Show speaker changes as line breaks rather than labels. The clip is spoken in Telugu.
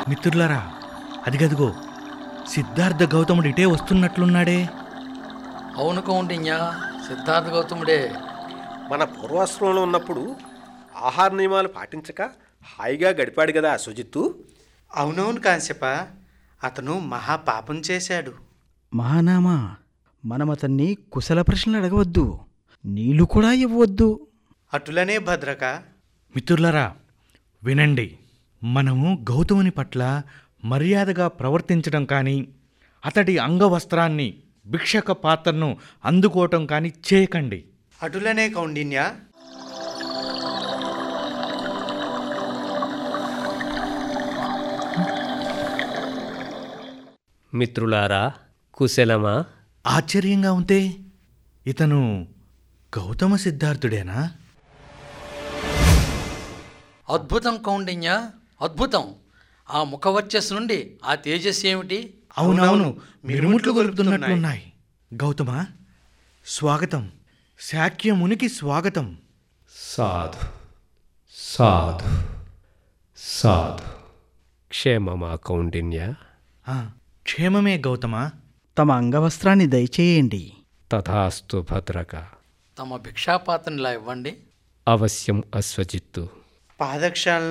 మిత్రులారా అదిగదిగో సిద్ధార్థ గౌతముడు ఇటే వస్తున్నట్లున్నాడే
అవును కౌండిన్యా సిద్ధార్థ గౌతముడే
మన పూర్వాశ్రమంలో ఉన్నప్పుడు ఆహార నియమాలు పాటించక హాయిగా గడిపాడు కదా సుజిత్తు
అవునవును కాంశప అతను మహా పాపం చేశాడు
మహానామా మనం అతన్ని కుశల ప్రశ్నలు అడగవద్దు నీళ్లు కూడా ఇవ్వవద్దు
అటులనే భద్రక
మిత్రులారా వినండి మనము గౌతముని పట్ల మర్యాదగా ప్రవర్తించడం కానీ అతడి అంగవస్త్రాన్ని భిక్షక పాత్రను అందుకోవటం కానీ చేయకండి
అటులనే కౌండిన్య
మిత్రులారా కుశలమా
ఆశ్చర్యంగా ఉంటే ఇతను గౌతమ సిద్ధార్థుడేనా
అద్భుతం కౌండిన్య అద్భుతం ఆ ముఖవర్చస్సు నుండి ఆ తేజస్సు ఏమిటి
అవునవును మిరుముట్లు గొలుపుతున్నట్లున్నాయి గౌతమ స్వాగతం శాక్యమునికి స్వాగతం
సాధు సాధు సాధు క్షేమమా కౌండిన్య
ఆ, క్షేమమే గౌతమ
తమ అంగవస్త్రాన్ని దయచేయండి
తథాస్తు భద్రక
తమ భిక్షాపాత్రనిలా ఇవ్వండి
అవశ్యం అశ్వజిత్తు
పాదక్షాలను